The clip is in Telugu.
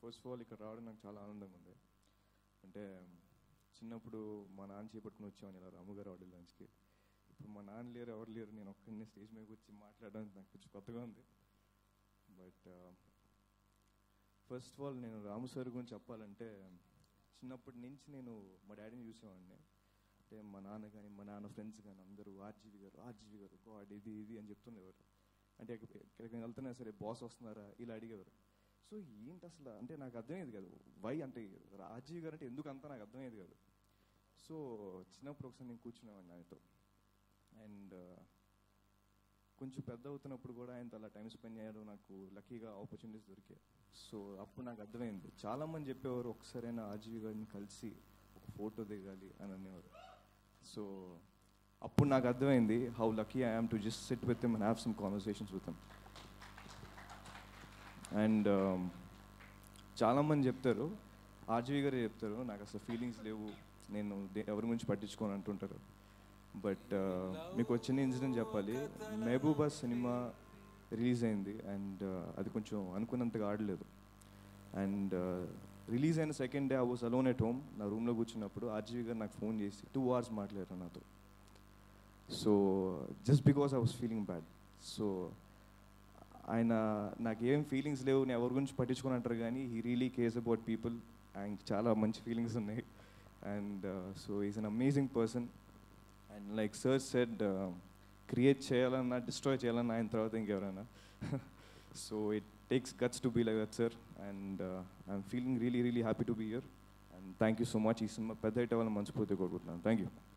ఫస్ట్ ఆఫ్ ఆల్ ఇక్కడ రావడం నాకు చాలా ఆనందంగా ఉంది అంటే చిన్నప్పుడు మా నాన్న చేపట్టుకుని వచ్చామని ఇలా రాముగారు ఆడియో లంచ్కి ఇప్పుడు మా నాన్న లేరు ఎవరు లేరు నేను ఒక్కడిని స్టేజ్ మీద వచ్చి మాట్లాడడానికి నాకు కొంచెం కొత్తగా ఉంది బట్ ఫస్ట్ ఆఫ్ ఆల్ నేను రాము సార్ గురించి చెప్పాలంటే చిన్నప్పటి నుంచి నేను మా డాడీని చూసేవాడిని అంటే మా నాన్న కానీ మా నాన్న ఫ్రెండ్స్ కానీ అందరూ ఆర్జీవి గారు ఆర్జీవి గారు గాడ్ ఇది ఇది అని చెప్తుండేవారు అంటే ఎక్క- ఎక్కడికి వెళ్తున్నా సరే బాస్ వస్తున్నారా ఇలా అడిగేవారు సో ఏంటి అసలు అంటే నాకు అర్థమయ్యేది కాదు వై అంటే రాజీవ్ గారు అంటే ఎందుకు అంతా నాకు అర్థమయ్యేది కాదు సో చిన్నప్పుడు ఒకసారి నేను కూర్చునేవాడిని ఆయనతో అండ్ కొంచెం పెద్ద అవుతున్నప్పుడు కూడా ఆయనతో అలా టైం స్పెండ్ చేయడం నాకు లక్కీగా ఆపర్చునిటీస్ దొరికాయి సో అప్పుడు నాకు అర్థమైంది చాలా మంది చెప్పేవారు ఒకసారైనా ఆజీవి గారిని కలిసి ఒక ఫోటో దిగాలి అని అనేవారు సో అప్పుడు నాకు అర్థమైంది how lucky I am to just sit with him and have some conversations with him and చాలామంది చెప్తారు ఆర్జీవి గారు చెప్తారు నాకు అసలు ఫీలింగ్స్ లేవు నేను దే- ఎవరి గురించి పట్టించుకోని అంటుంటారు బట్ మీకు వచ్చిన ఇన్సిడెంట్ చెప్పాలి మెహబూబా సినిమా రిలీజ్ అయింది అండ్ అది కొంచెం అనుకున్నంతగా ఆడలేదు అండ్ రిలీజ్ అయిన second day I was alone at home నా రూమ్లో కూర్చున్నప్పుడు ఆర్జీవి గారు నాకు ఫోన్ చేసి టూ అవర్స్ మాట్లాడారు నాతో so just because I was feeling bad so ఆయన నాకు ఏం ఫీలింగ్స్ లేవు నేను ఎవరి గురించి పట్టించుకొని అంటారు కానీ he really cares about people ఆయన చాలా మంచి ఫీలింగ్స్ ఉన్నాయి and so is an amazing person and like sir said create చేయాలన్నా డిస్ట్రాయ్ చేయాలన్నా ఆయన తర్వాత ఇంకెవరైనా so it takes guts to be like that sir and I'm feeling really really happy to be here and thank you so much ఈ సినిమా పెద్ద హిట్ అవ్వాలని మనస్ఫూర్తిగా కోరుకుంటున్నాను థ్యాంక్ యూ